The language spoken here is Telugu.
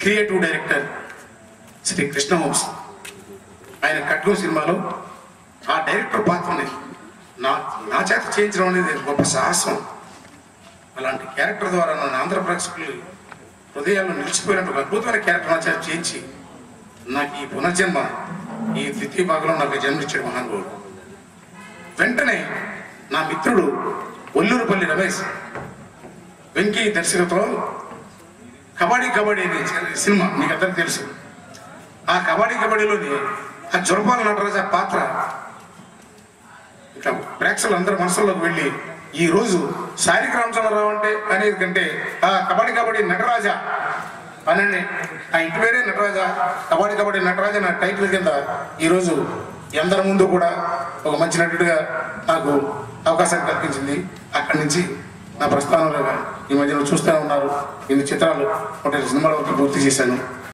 క్రియేటివ్ డైరెక్టర్ శ్రీ కృష్ణవంశ్ ఆయన కట్గం సినిమాలో ఆ డైరెక్టర్ పాత్రని నా నా చేత చేయించడం అనేది గొప్ప సాహసం అలాంటి క్యారెక్టర్ ద్వారా నన్ను ఆంధ్ర ప్రేక్షకులు హృదయాల్లో నిలిచిపోయినట్టు ఒక అద్భుతమైన క్యారెక్టర్ నా చేత చేయించి నాకు ఈ పునర్జన్మ ఈ ద్వితీయ భాగంలో నాకు జన్మించాడు మహానుభావుడు వెంటనే నా మిత్రుడు ఒల్లూరుపల్లి రమేష్ వెంకీ దర్శకత్వం కబడ్డీ కబడ్డీ అనే సినిమా మీకు అందరికీ తెలుసు ఆ కబడ్డీ కబడ్డీలోని ఆ జురపాల నటరాజ పాత్ర ఇట్లా ప్రేక్షకులు అందరి మనసుల్లోకి వెళ్ళి ఈ రోజు శారీరక రామచంద్రరావు అంటే అనేది కంటే ఆ కబడ్డీ కబడ్డీ నటరాజ అనండి ఆ ఇంటి పేరే నటరాజ కబడ్డీ కబడ్డీ నటరాజ నా టైటిల్ కింద ఈరోజు అందరి ముందు కూడా ఒక మంచి నటుడిగా నాకు అవకాశం కల్పించింది అక్కడి నుంచి నా ప్రస్థానంలో ఈ మధ్యన చూస్తూనే ఉన్నారు ఇన్ని చిత్రాలు ఒకటి సినిమాలు ఒకటి పూర్తి చేశాను